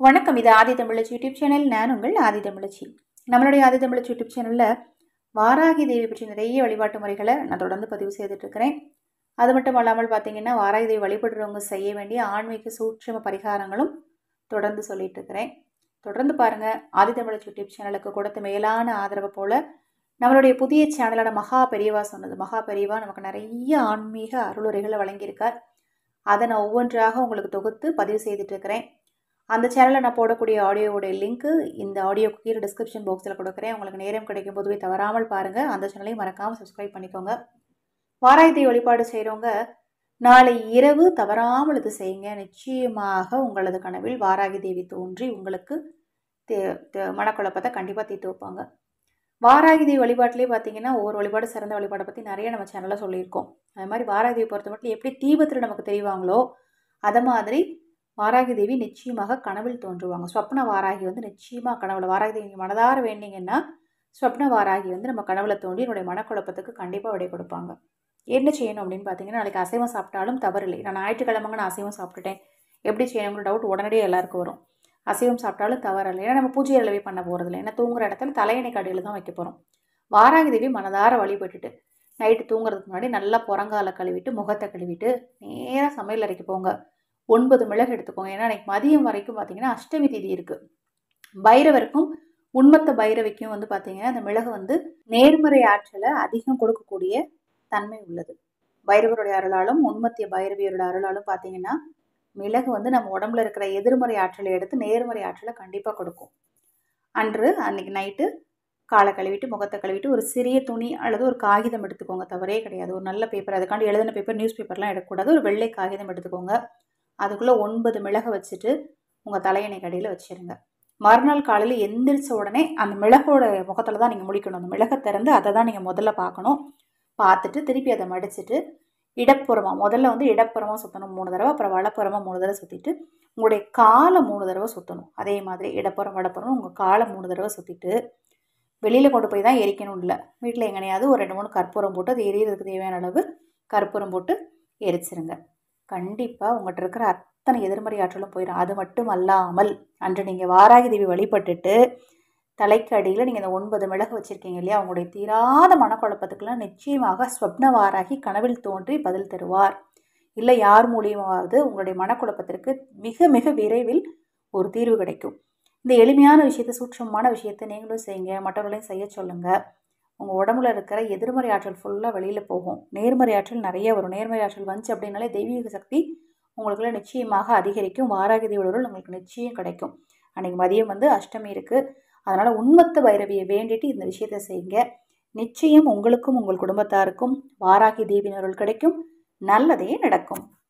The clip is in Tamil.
வணக்கம் இது ஆதி தமிழச்சி யூடியூப் சேனல் நான் உங்கள் ஆதி தமிழச்சி நம்மளுடைய ஆதி தமிழச்சி யூடியூப் சேனலில் வாராகி தேவி பற்றி நிறைய வழிபாட்டு முறைகளை நான் தொடர்ந்து பதிவு செய்துட்டு இருக்கிறேன் அது மட்டும் அல்லாமல் பார்த்தீங்கன்னா வாராகி தேவி வழிபடுறவங்க செய்ய வேண்டிய ஆன்மீக சூட்சம பரிகாரங்களும் தொடர்ந்து சொல்லிட்டு இருக்கிறேன் தொடர்ந்து பாருங்கள் ஆதி தமிழச்சி யூடியூப் சேனலுக்கு கொடுத்த மேலான ஆதரவு போல் நம்மளுடைய புதிய சேனலான மகா பெரியவா சொன்னது மகா பெரியவா நமக்கு நிறைய ஆன்மீக அருளுரைகளை வழங்கியிருக்கார் அதை நான் ஒவ்வொன்றாக உங்களுக்கு தொகுத்து பதிவு செய்துட்டு இருக்கிறேன் அந்த சேனலில் நான் போடக்கூடிய ஆடியோவுடைய லிங்க்கு இந்த ஆடியோ கீழே டிஸ்கிரிப்ஷன் பாக்ஸில் கொடுக்குறேன் உங்களுக்கு நேரம் கிடைக்கும் போதுவே தவறாமல் பாருங்கள் அந்த சேனலையும் மறக்காமல் சப்ஸ்கிரைப் பண்ணிக்கோங்க வாராயத்தை வழிபாடு செய்கிறவங்க நாளை இரவு தவறாமல் இது செய்யுங்க நிச்சயமாக உங்களது கனவில் வாராகி தேவி தோன்றி உங்களுக்கு தே தே- மனக்குழப்பத்தை கண்டிப்பாக தீர்த்து வைப்பாங்க வாராகி தேவி வழிபாட்டிலே பார்த்தீங்கன்னா ஒவ்வொரு வழிபாடு சிறந்த வழிபாடை பற்றி நிறைய நம்ம சேனலில் சொல்லியிருக்கோம் அது மாதிரி வாராகி தேவி பொறுத்த மட்டும் எப்படி தீபத்தில் நமக்கு தெரிவாங்களோ அதை மாதிரி வாராகி தேவி நிச்சயமாக கனவில் தோன்றுவாங்க ஸ்வப்ன வாராகி வந்து நிச்சயமாக கனவுல வாராகி தேவி நீங்கள் மனதார வேண்டிங்கன்னா ஸ்வப்ன வாராகி வந்து நம்ம கனவுல தோண்டி என்னுடைய மனக்குழப்பத்துக்கு கண்டிப்பாக விடை கொடுப்பாங்க என்ன செய்யணும் அப்படின்னு பார்த்தீங்கன்னா நாளைக்கு அசைவம் சாப்பிட்டாலும் தவறில்லை நான் ஞாயிற்றுக்கிழமைங்க நான் அசைவம் சாப்பிட்டுட்டேன் எப்படி செய்யணுங்கிற டவுட் உடனடியே எல்லாருக்கும் வரும் அசைவம் சாப்பிட்டாலும் தவறில்லை ஏன்னா நம்ம பூஜை அளவே பண்ண போகிறதில்ல ஏன்னா தூங்குற இடத்துல தலையணை கடையில் தான் வைக்க போகிறோம் வாராகி தேவி மனதார வழிபட்டுட்டு நைட்டு தூங்குறதுக்கு முன்னாடி நல்லா புறங்கால கழுவிட்டு முகத்தை கழுவிட்டு நேராக சமையல் அறைக்கு போங்க ஒன்பது மிளகு எடுத்துக்கோங்க ஏன்னா அன்றைக்கி மதியம் வரைக்கும் பார்த்தீங்கன்னா அஷ்டமி திதி இருக்குது பைரவருக்கும் உண்மத்த பைரவிக்கும் வந்து பார்த்தீங்கன்னா அந்த மிளகு வந்து நேர்மறை ஆற்றலை அதிகம் கொடுக்கக்கூடிய தன்மை உள்ளது பைரவருடைய அருளாலும் உண்மத்திய பைரவியரோட அருளாலும் பார்த்தீங்கன்னா மிளகு வந்து நம்ம உடம்புல இருக்கிற எதிர்மறை ஆற்றலை எடுத்து நேர்மறை ஆற்றலை கண்டிப்பாக கொடுக்கும் அன்று அன்னைக்கு நைட்டு காலை கழுவிட்டு முகத்தை கழுவிட்டு ஒரு சிறிய துணி அல்லது ஒரு காகிதம் எடுத்துக்கோங்க தவறே கிடையாது ஒரு நல்ல பேப்பர் அதுக்காண்டி எழுதின பேப்பர் நியூஸ் பேப்பர்லாம் எடுக்கக்கூடாது ஒரு வெள்ளை காகிதம் எடுத்துக்கோங்க அதுக்குள்ளே ஒன்பது மிளகு வச்சுட்டு உங்கள் தலையணை கடையில் வச்சிருங்க மறுநாள் காலையில் எந்திரிச்ச உடனே அந்த மிளகோட முகத்தில் தான் நீங்கள் முழிக்கணும் அந்த மிளகை திறந்து அதை தான் நீங்கள் முதல்ல பார்க்கணும் பார்த்துட்டு திருப்பி அதை மடிச்சிட்டு இடப்புறமாக முதல்ல வந்து இடப்புறமாக சுற்றணும் மூணு தடவை அப்புறம் வலப்புறமாக மூணு தடவை சுற்றிட்டு உங்களுடைய காலை மூணு தடவை சுற்றணும் அதே மாதிரி இடப்புறம் வடப்புறம் உங்கள் காலை மூணு தடவை சுற்றிட்டு வெளியில் கொண்டு போய் தான் எரிக்கணும் இல்லை வீட்டில் எங்கனையாவது ஒரு ரெண்டு மூணு கற்பூரம் போட்டு அது எரியறதுக்கு தேவையான அளவு கற்பூரம் போட்டு எரிச்சிருங்க கண்டிப்பாக உங்கள்கிட்ட இருக்கிற அத்தனை எதிர்மறை ஆற்றலும் போயிடும் அது மட்டும் அல்லாமல் அன்று நீங்கள் வாராகி தேவி வழிபட்டுட்டு தலைக்கு அடியில் நீங்கள் இந்த ஒன்பது மிளகு வச்சுருக்கீங்க இல்லையா உங்களுடைய தீராத மனக்குழப்பத்துக்கெல்லாம் நிச்சயமாக ஸ்வப்ன வாராகி கனவில் தோன்றி பதில் தருவார் இல்லை யார் மூலியமாவது உங்களுடைய மனக்குழப்பத்திற்கு மிக மிக விரைவில் ஒரு தீர்வு கிடைக்கும் இந்த எளிமையான விஷயத்தை சூட்சமான விஷயத்தை நீங்களும் செய்யுங்க மற்றவர்களையும் செய்ய சொல்லுங்கள் உங்கள் உடம்புல இருக்கிற எதிர்மறை ஆற்றல் ஃபுல்லாக வெளியில் போகும் நேர்மறை ஆற்றல் நிறைய வரும் நேர்மறை ஆற்றல் வந்துச்சு அப்படின்னாலே தெய்வீக சக்தி உங்களுக்குள்ள நிச்சயமாக அதிகரிக்கும் வாராகி தேவர்கள் உங்களுக்கு நிச்சயம் கிடைக்கும் அன்றைக்கி மதியம் வந்து அஷ்டமி இருக்குது அதனால் உண்மத்த பைரவியை வேண்டிட்டு இந்த விஷயத்தை செய்யுங்க நிச்சயம் உங்களுக்கும் உங்கள் குடும்பத்தாருக்கும் வாராகி தேவினருள் கிடைக்கும் நல்லதே நடக்கும்